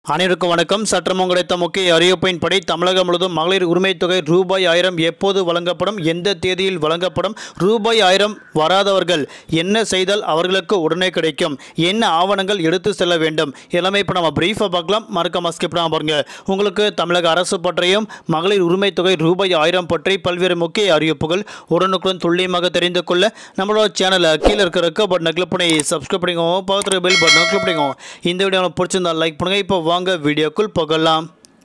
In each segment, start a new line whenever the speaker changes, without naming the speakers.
அனைவருக்கும் வணக்கம் சற்றமும் கிடைத்த முக்கிய அறிவிப்பின்படி தமிழகம் முழுவதும் மகளிர் உரிமைத் தொகை ரூபாய் ஆயிரம் எப்போது வழங்கப்படும் எந்த தேதியில் வழங்கப்படும் ரூபாய் ஆயிரம் வராதவர்கள் என்ன செய்தால் அவர்களுக்கு உடனே கிடைக்கும் என்ன ஆவணங்கள் எடுத்து செல்ல வேண்டும் எல்லாமே இப்போ நம்ம பிரீஃபாக பார்க்கலாம் மறக்காம ஸ்கிப் பண்ணாம பாருங்க உங்களுக்கு தமிழக அரசு பற்றியும் மகளிர் உரிமைத் தொகை ரூபாய் ஆயிரம் பற்றி பல்வேறு முக்கிய அறிவிப்புகள் உடனுக்குடன் துல்லியமாக தெரிந்து கொள்ள நம்மளோட சேனலை கீழே இருக்கிற ரெக்க பட்டனை கிளிக் பண்ணி சப்ஸ்கிரைப் பண்ணிக்கோங்க பக்கத்தில் பெல் பட்டனை கிளிக் பண்ணிக்கோங்க இந்த வீடியோ உங்களுக்கு பிடிச்சிருந்தா லைக் பண்ணுங்கள் இப்போ வாங்க வீடியோக்குள் போகலாம்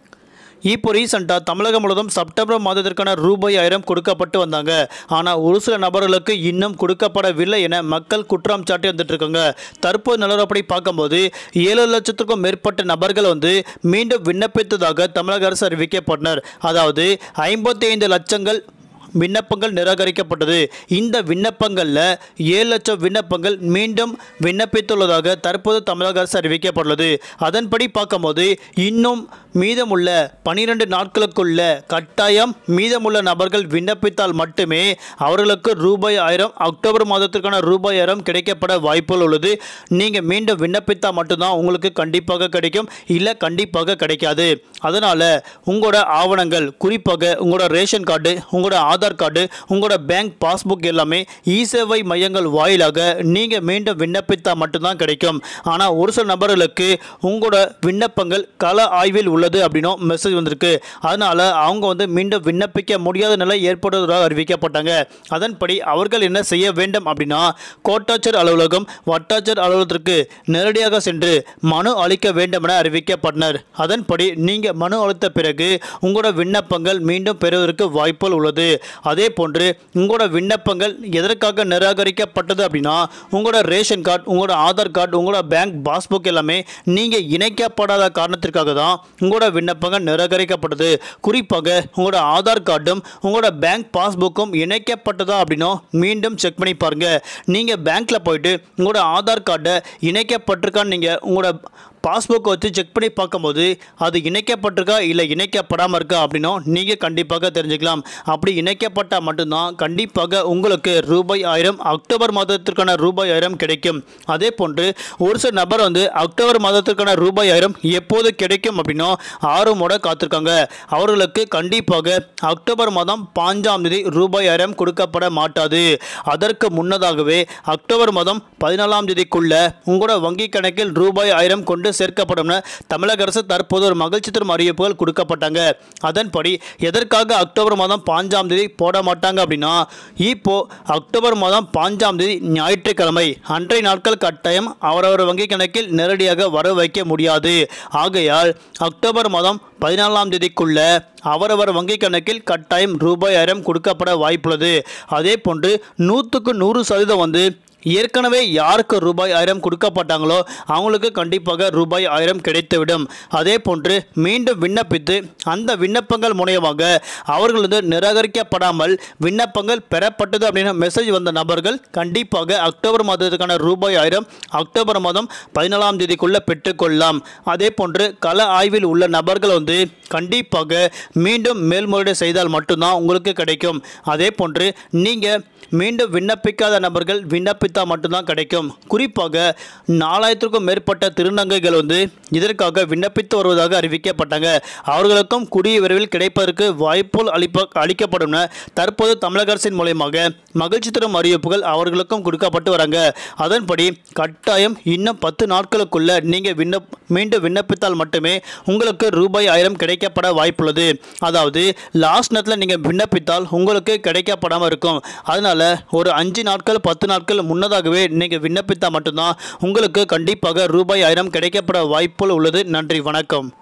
இப்போ ரீசெண்டாக தமிழகம் முழுவதும் செப்டம்பர் மாதத்திற்கான ரூபாய் ஆயிரம் கொடுக்கப்பட்டு வந்தாங்க ஆனால் ஒரு சில நபர்களுக்கு இன்னும் கொடுக்கப்படவில்லை என மக்கள் குற்றம் சாட்டி வந்துட்டு இருக்காங்க தற்போது நிலவரப்படி பார்க்கும்போது ஏழு லட்சத்துக்கும் மேற்பட்ட நபர்கள் வந்து மீண்டும் விண்ணப்பித்ததாக தமிழக அரசு அறிவிக்கப்பட்டனர் அதாவது ஐம்பத்தி ஐந்து லட்சங்கள் விண்ணப்பங்கள் நிராகரிக்கப்பட்டது இந்த விண்ணப்பங்களில் ஏழு லட்சம் விண்ணப்பங்கள் மீண்டும் விண்ணப்பித்துள்ளதாக தற்போது தமிழக அரசு அறிவிக்கப்பட்டுள்ளது அதன்படி பார்க்கும்போது இன்னும் மீதமுள்ள பனிரெண்டு நாட்களுக்குள்ள கட்டாயம் மீதமுள்ள நபர்கள் விண்ணப்பித்தால் மட்டுமே அவர்களுக்கு ரூபாய் ஆயிரம் அக்டோபர் மாதத்திற்கான ரூபாய் ஆயிரம் கிடைக்கப்பட வாய்ப்புகள் உள்ளது நீங்கள் மீண்டும் விண்ணப்பித்தால் மட்டும்தான் உங்களுக்கு கண்டிப்பாக கிடைக்கும் இல்லை கண்டிப்பாக கிடைக்காது அதனால் உங்களோட ஆவணங்கள் குறிப்பாக உங்களோட ரேஷன் கார்டு உங்களோட ஆதார் கார்டு உங்களோட பேங்க் பாஸ்புக் எல்லாமே இ சேவை மையங்கள் வாயிலாக நீங்கள் மீண்டும் விண்ணப்பித்தால் மட்டும்தான் கிடைக்கும் ஆனால் ஒரு சில நபர்களுக்கு உங்களோட விண்ணப்பங்கள் கள ஆய்வில் உள்ளது அப்படின்னும் மெசேஜ் வந்திருக்கு அதனால் அவங்க வந்து மீண்டும் விண்ணப்பிக்க முடியாத நிலை ஏற்படுவதாக அறிவிக்கப்பட்டாங்க அதன்படி அவர்கள் என்ன செய்ய வேண்டும் அப்படின்னா கோட்டாட்சியர் அலுவலகம் வட்டாட்சியர் அலுவலகத்திற்கு நேரடியாக சென்று மனு அளிக்க வேண்டும் என அறிவிக்கப்பட்டனர் அதன்படி நீங்கள் மனு அளித்த பிறகு உங்களோட விண்ணப்பங்கள் மீண்டும் பெறுவதற்கு வாய்ப்புகள் உள்ளது அதே போன்று உங்களோட விண்ணப்பங்கள் எதற்காக நிராகரிக்கப்பட்டது அப்படின்னா உங்களோட ரேஷன் கார்டு உங்களோட ஆதார் கார்டு உங்களோட பேங்க் பாஸ்புக் எல்லாமே நீங்கள் இணைக்கப்படாத காரணத்திற்காக தான் உங்களோட விண்ணப்பங்கள் நிராகரிக்கப்பட்டது குறிப்பாக உங்களோட ஆதார் கார்டும் உங்களோட பேங்க் பாஸ்புக்கும் இணைக்கப்பட்டதா அப்படின்னும் மீண்டும் செக் பண்ணி பாருங்க நீங்கள் பேங்க்ல போயிட்டு உங்களோட ஆதார் கார்டை இணைக்கப்பட்டிருக்கான்னு நீங்கள் உங்களோட பாஸ்புக் வச்சு செக் பண்ணி பார்க்கும்போது அது இணைக்கப்பட்டிருக்கா இல்லை இணைக்கப்படாமல் இருக்கா அப்படின்னும் நீங்கள் கண்டிப்பாக தெரிஞ்சுக்கலாம் அப்படி இணைக்கப்பட்டால் மட்டும்தான் கண்டிப்பாக உங்களுக்கு ரூபாய் ஆயிரம் அக்டோபர் மாதத்திற்கான ரூபாய் ஆயிரம் கிடைக்கும் அதே போன்று ஒரு சில நபர் வந்து அக்டோபர் மாதத்திற்கான ரூபாய் ஆயிரம் எப்போது கிடைக்கும் அப்படின்னும் ஆர்வமோட காத்திருக்காங்க அவர்களுக்கு கண்டிப்பாக அக்டோபர் மாதம் பாஞ்சாம் தேதி ரூபாய் ஆயிரம் கொடுக்கப்பட மாட்டாது அதற்கு முன்னதாகவே அக்டோபர் மாதம் பதினாலாம் தேதிக்குள்ள உங்களோட வங்கி கணக்கில் ரூபாய் ஆயிரம் கொண்டு சேர்க்கப்படும் தமிழக அரசு தற்போது ஒரு மகிழ்ச்சி தரும் அறிவிப்புகள் கொடுக்கப்பட்டாங்க அதன்படி எதற்காக அக்டோபர் மாதம் பாஞ்சாம் தேதி போட மாட்டாங்க அப்படின்னா இப்போ அக்டோபர் மாதம் பாஞ்சாம் தேதி ஞாயிற்றுக்கிழமை அன்றைய நாட்கள் கட்டாயம் அவரவர் வங்கி கணக்கில் நேரடியாக வர வைக்க முடியாது ஆகையால் அக்டோபர் மாதம் பதினாலாம் தேதிக்குள்ள அவரவர் வங்கி கணக்கில் கட்டாயம் ரூபாய் ஆயிரம் கொடுக்கப்பட வாய்ப்புள்ளது அதே போன்று நூற்றுக்கு நூறு சதவீதம் வந்து ஏற்கனவே யாருக்கு ரூபாய் ஆயிரம் கொடுக்கப்பட்டாங்களோ அவங்களுக்கு கண்டிப்பாக ரூபாய் ஆயிரம் கிடைத்துவிடும் அதே போன்று மீண்டும் விண்ணப்பித்து அந்த விண்ணப்பங்கள் மூலியமாக அவர்கள் வந்து நிராகரிக்கப்படாமல் விண்ணப்பங்கள் பெறப்பட்டது அப்படின்னு மெசேஜ் வந்த நபர்கள் கண்டிப்பாக அக்டோபர் மாதத்துக்கான ரூபாய் ஆயிரம் அக்டோபர் மாதம் பதினாலாம் தேதிக்குள்ளே பெற்றுக்கொள்ளலாம் அதே போன்று கள ஆய்வில் உள்ள நபர்கள் வந்து கண்டிப்பாக மீண்டும் மேல்முறையீடு செய்தால் மட்டும்தான் உங்களுக்கு கிடைக்கும் அதே போன்று நீங்கள் மீண்டும் விண்ணப்பிக்காத நபர்கள் விண்ணப்பித்தால் மட்டும்தான் கிடைக்கும் குறிப்பாக நாலாயிரத்திற்கும் மேற்பட்ட திருநங்கைகள் வந்து இதற்காக விண்ணப்பித்து வருவதாக அறிவிக்கப்பட்டாங்க அவர்களுக்கும் குடிய விரைவில் கிடைப்பதற்கு வாய்ப்புகள் அளிப்ப அளிக்கப்படும் என தற்போது தமிழக அரசின் மூலயமாக மகிழ்ச்சி தரும் அறிவிப்புகள் அவர்களுக்கும் கொடுக்கப்பட்டு வராங்க அதன்படி கட்டாயம் இன்னும் பத்து நாட்களுக்குள்ள நீங்கள் விண்ணப் மீண்டும் விண்ணப்பித்தால் மட்டுமே உங்களுக்கு ரூபாய் ஆயிரம் கிடைக்கப்பட வாய்ப்புள்ளது அதாவது லாஸ்ட் நேரத்தில் நீங்கள் விண்ணப்பித்தால் உங்களுக்கு கிடைக்கப்படாமல் இருக்கும் அதனால் ஒரு அஞ்சு நாட்கள் பத்து நாட்கள் முன்னதாகவே நீங்கள் விண்ணப்பித்தால் மட்டும்தான் உங்களுக்கு கண்டிப்பாக ரூபாய் ஆயிரம் கிடைக்கப்பட வாய்ப்புகள் உள்ளது நன்றி வணக்கம்